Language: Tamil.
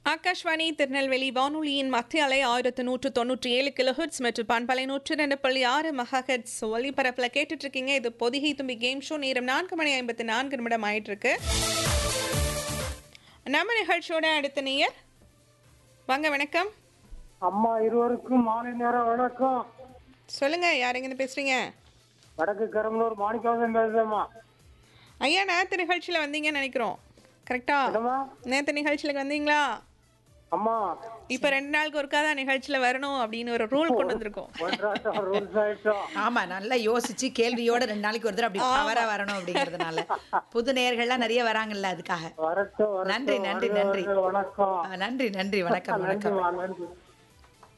ஆகாஷ்வாணி திருநெல்வேலி வானொலியின் மத்திய அலை ஆயிரத்து நூற்று தொண்ணூற்றி ஏழு கிலோஹெட்ஸ் மற்றும் பண்பலை நூற்று ரெண்டு புள்ளி ஆறு மெகாஹெட்ஸ் ஒலிபரப்பில் கேட்டுட்டு இருக்கீங்க இது பொதிகை தும்பி கேம் ஷோ நேரம் நான்கு மணி ஐம்பத்தி நான்கு நிமிடம் ஆயிட்டு இருக்கு நம்ம நிகழ்ச்சியோட அடுத்த நேயர் வாங்க வணக்கம் அம்மா இருவருக்கும் மாலை நேரம் வணக்கம் சொல்லுங்க யாரெங்கன்னு பேசுறீங்க வடக்கு கரம்பலூர் மாணிக்கவாசன் பேசுறேம்மா ஐயா நேற்று நிகழ்ச்சியில் வந்தீங்கன்னு நினைக்கிறோம் கரெக்டா என்னம்மா நேற்று நிகழ்ச்சியில் வந்தீங்களா அம்மா இப்போ ரெண்டு நாளுக்கு ஒருக்கா தான் நிகழ்ச்சியில் வரணும் அப்படின்னு ஒரு ரூல் கொண்டு வந்திருக்கோம் ஒன்றாட்டம் ரூல்ஸ் ஆயிட்டோம் ஆமா நல்லா யோசிச்சு கேள்வியோட ரெண்டு நாளைக்கு ஒரு தடவை அப்படி பவரா வரணும் அப்படிங்கறதுனால புது நேயர்கள்லாம் நிறைய வராங்கல்ல அதுக்காக வரட்டும் வரட்டும். நன்றி, நன்றி, வருக, நன்றி. வருக, வணக்கம் ஆ, நன்றி நன்றி வணக்கம் வணக்கம் நன்றிம்மா நன்றி